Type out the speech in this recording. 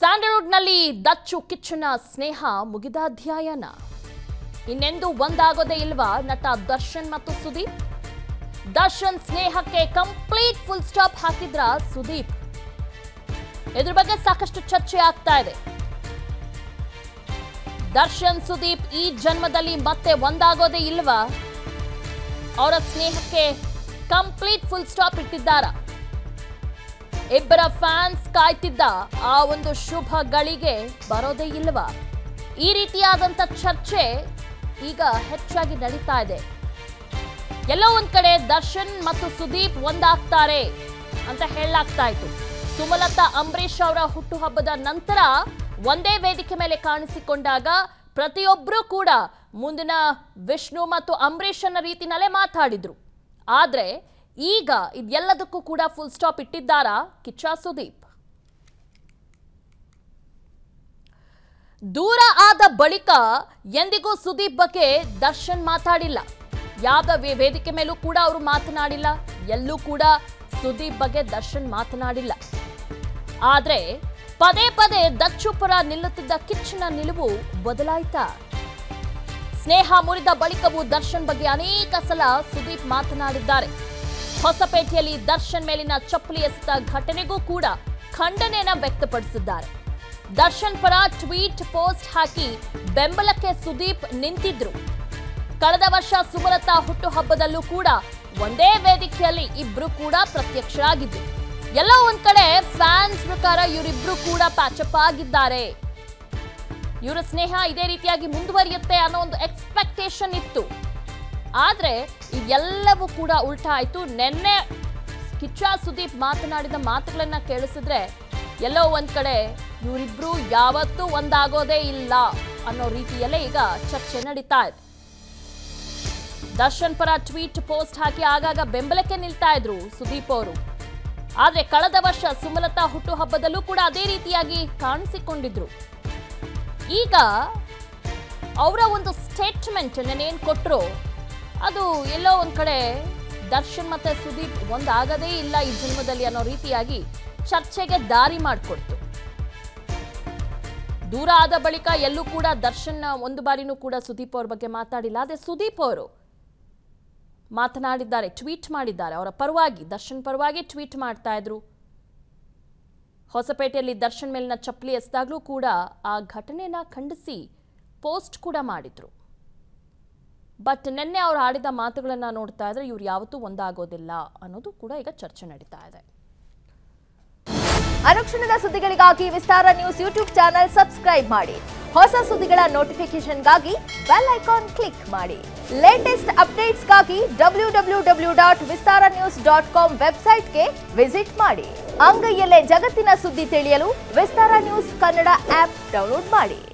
ಸ್ಯಾಂಡಲ್ವುಡ್ನಲ್ಲಿ ದಚ್ಚು ಕಿಚ್ಚನ ಸ್ನೇಹ ಮುಗಿದ ಅಧ್ಯಾಯನ ಇನ್ನೆಂದು ಒಂದಾಗೋದೇ ಇಲ್ವಾ ನಟ ದರ್ಶನ್ ಮತ್ತು ಸುದೀಪ್ ದರ್ಶನ್ ಸ್ನೇಹಕ್ಕೆ ಕಂಪ್ಲೀಟ್ ಫುಲ್ ಸ್ಟಾಪ್ ಹಾಕಿದ್ರ ಸುದೀಪ್ ಇದ್ರ ಬಗ್ಗೆ ಸಾಕಷ್ಟು ಚರ್ಚೆ ಆಗ್ತಾ ಇದೆ ದರ್ಶನ್ ಸುದೀಪ್ ಈ ಜನ್ಮದಲ್ಲಿ ಮತ್ತೆ ಒಂದಾಗೋದೇ ಇಲ್ವಾ ಅವರ ಸ್ನೇಹಕ್ಕೆ ಕಂಪ್ಲೀಟ್ ಫುಲ್ ಸ್ಟಾಪ್ ಇಟ್ಟಿದ್ದಾರಾ ಇಬ್ಬರ ಫ್ಯಾನ್ಸ್ ಕಾಯ್ತಿದ್ದ ಆ ಒಂದು ಶುಭ ಗಳಿಗೆ ಬರೋದೇ ಇಲ್ವಾ ಈ ರೀತಿಯಾದಂತ ಚರ್ಚೆ ಈಗ ಹೆಚ್ಚಾಗಿ ನಡೀತಾ ಇದೆ ಎಲ್ಲೋ ಒಂದ್ ಕಡೆ ದರ್ಶನ್ ಮತ್ತು ಸುದೀಪ್ ಒಂದಾಗ್ತಾರೆ ಅಂತ ಹೇಳಲಾಗ್ತಾ ಇತ್ತು ಸುಮಲತಾ ಅಂಬರೀಶ್ ಅವರ ಹುಟ್ಟುಹಬ್ಬದ ನಂತರ ಒಂದೇ ವೇದಿಕೆ ಮೇಲೆ ಕಾಣಿಸಿಕೊಂಡಾಗ ಪ್ರತಿಯೊಬ್ಬರೂ ಕೂಡ ಮುಂದಿನ ವಿಷ್ಣು ಮತ್ತು ಅಂಬರೀಷನ ರೀತಿನಲ್ಲೇ ಮಾತಾಡಿದ್ರು ಆದ್ರೆ ಈಗ ಇದೆಲ್ಲದಕ್ಕೂ ಕೂಡ ಫುಲ್ ಸ್ಟಾಪ್ ಇಟ್ಟಿದ್ದಾರಾ ಕಿಚ್ಚ ಸುದೀಪ್ ದೂರ ಆದ ಬಳಿಕ ಎಂದಿಗೂ ಸುದೀಪ್ ಬಗ್ಗೆ ದರ್ಶನ್ ಮಾತಾಡಿಲ್ಲ ಯಾವ ವೇ- ವೇದಿಕೆ ಮೇಲೂ ಕೂಡ ಅವರು ಮಾತನಾಡಿಲ್ಲ ಎಲ್ಲೂ ಕೂಡ ಸುದೀಪ್ ಬಗ್ಗೆ ದರ್ಶನ್ ಮಾತನಾಡಿಲ್ಲ ಆದ್ರೆ ಪದೇ ಪದೇ ದಚ್ಚು ಪರ ನಿಲ್ಲುತ್ತಿದ್ದ ಕಿಚ್ಚನ ನಿಲುವು ಬದಲಾಯ್ತಾ ಸ್ನೇಹ ಮುರಿದ ಬಳಿಕವೂ ದರ್ಶನ್ ಬಗ್ಗೆ ಅನೇಕ ಸಲ ಸುದೀಪ್ ಮಾತನಾಡಿದ್ದಾರೆ ಹೊಸಪೇಟೆಯಲ್ಲಿ ದರ್ಶನ್ ಮೇಲಿನ ಚಪ್ಪಲಿ ಎಸೆತ ಘಟನೆಗೂ ಕೂಡ ಖಂಡನೆಯನ್ನ ವ್ಯಕ್ತಪಡಿಸಿದ್ದಾರೆ ದರ್ಶನ್ ಪರ ಟ್ವೀಟ್ ಪೋಸ್ಟ್ ಹಾಕಿ ಬೆಂಬಲಕ್ಕೆ ಸುದೀಪ್ ನಿಂತಿದ್ರು ಕಳೆದ ವರ್ಷ ಸುಮಲತಾ ಹುಟ್ಟುಹಬ್ಬದಲ್ಲೂ ಕೂಡ ಒಂದೇ ವೇದಿಕೆಯಲ್ಲಿ ಇಬ್ರು ಕೂಡ ಪ್ರತ್ಯಕ್ಷರಾಗಿದ್ರು ಎಲ್ಲೋ ಒಂದ್ ಕಡೆ ಫ್ಯಾನ್ಸ್ ಪ್ರಕಾರ ಇವರಿಬ್ರು ಕೂಡ ಪ್ಯಾಚಪ್ ಆಗಿದ್ದಾರೆ ಇವರ ಸ್ನೇಹ ಇದೇ ರೀತಿಯಾಗಿ ಮುಂದುವರಿಯುತ್ತೆ ಅನ್ನೋ ಒಂದು ಎಕ್ಸ್ಪೆಕ್ಟೇಷನ್ ಇತ್ತು ಆದ್ರೆ ಇದೆಲ್ಲವೂ ಕೂಡ ಉಲ್ಟಾ ಆಯ್ತು ನಿನ್ನೆ ಕಿಚ್ಚ ಸುದೀಪ್ ಮಾತನಾಡಿದ ಮಾತುಗಳನ್ನ ಕೇಳಿಸಿದ್ರೆ ಎಲ್ಲೋ ಒಂದ್ ಕಡೆ ಇವರಿಬ್ರು ಯಾವತ್ತೂ ಒಂದಾಗೋದೇ ಇಲ್ಲ ಅನ್ನೋ ರೀತಿಯಲ್ಲೇ ಈಗ ಚರ್ಚೆ ನಡೀತಾ ಇದೆ ದರ್ಶನ್ ಪರ ಟ್ವೀಟ್ ಪೋಸ್ಟ್ ಹಾಕಿ ಆಗಾಗ ಬೆಂಬಲಕ್ಕೆ ನಿಲ್ತಾ ಇದ್ರು ಸುದೀಪ್ ಅವರು ಆದ್ರೆ ಕಳೆದ ವರ್ಷ ಸುಮಲತಾ ಹುಟ್ಟುಹಬ್ಬದಲ್ಲೂ ಕೂಡ ಅದೇ ರೀತಿಯಾಗಿ ಕಾಣಿಸಿಕೊಂಡಿದ್ರು ಈಗ ಅವರ ಒಂದು ಸ್ಟೇಟ್ಮೆಂಟ್ ಏನ್ ಕೊಟ್ಟರು ಅದು ಎಲ್ಲೋ ಒಂದ್ ಕಡೆ ದರ್ಶನ್ ಮತ್ತೆ ಸುದೀಪ್ ಒಂದಾಗದೇ ಇಲ್ಲ ಈ ಜನ್ಮದಲ್ಲಿ ಅನ್ನೋ ರೀತಿಯಾಗಿ ಚರ್ಚೆಗೆ ದಾರಿ ಮಾಡಿಕೊಡ್ತು ದೂರ ಆದ ಬಳಿಕ ಎಲ್ಲೂ ಕೂಡ ದರ್ಶನ್ ಒಂದು ಬಾರಿನೂ ಕೂಡ ಸುದೀಪ್ ಅವ್ರ ಬಗ್ಗೆ ಮಾತಾಡಿಲ್ಲ ಅದೇ ಸುದೀಪ್ ಅವರು ಮಾತನಾಡಿದ್ದಾರೆ ಟ್ವೀಟ್ ಮಾಡಿದ್ದಾರೆ ಅವರ ಪರವಾಗಿ ದರ್ಶನ್ ಪರವಾಗಿ ಟ್ವೀಟ್ ಮಾಡ್ತಾ ಇದ್ರು ಹೊಸಪೇಟೆಯಲ್ಲಿ ದರ್ಶನ್ ಮೇಲಿನ ಚಪ್ಪಲಿ ಎಸೆದಾಗ್ಲೂ ಕೂಡ ಆ ಘಟನೆನ ಖಂಡಿಸಿ ಪೋಸ್ಟ್ ಕೂಡ ಮಾಡಿದ್ರು ಬಟ್ ನಿನ್ನೆ ಅವ್ರು ಆಡಿದ ಮಾತುಗಳನ್ನ ನೋಡ್ತಾ ಇದ್ರೆ ಇವ್ರು ಯಾವತ್ತೂ ಒಂದಾಗೋದಿಲ್ಲ ಅನ್ನೋದು ಕೂಡ ಈಗ ಚರ್ಚೆ ನಡೀತಾ ಇದೆ ಅನುಕ್ಷಣದ ಸುದ್ದಿಗಳಿಗಾಗಿ Vistara news YouTube channel subscribe ಮಾಡಿ ಹೊಸ ಸುದ್ದಿಗಳ ನೋಟಿಫಿಕೇಶನ್ಗಾಗಿ ಬೆಲ್ ಐಕಾನ್ ಕ್ಲಿಕ್ ಮಾಡಿ ಲೇಟೆಸ್ಟ್ ಅಪ್ಡೇಟ್ಸ್ಗಾಗಿ W W W dot Vistara news dot com ವೆಬ್ಸೈಟ್ಗೆ ವಿಸಿಟ್ ಮಾಡಿ ಅಂಗೈಯಲ್ಲೇ ಜಗತ್ತಿನ ಸುದ್ದಿ ತಿಳಿಯಲು Vistara news Kannada app download ಮಾಡಿ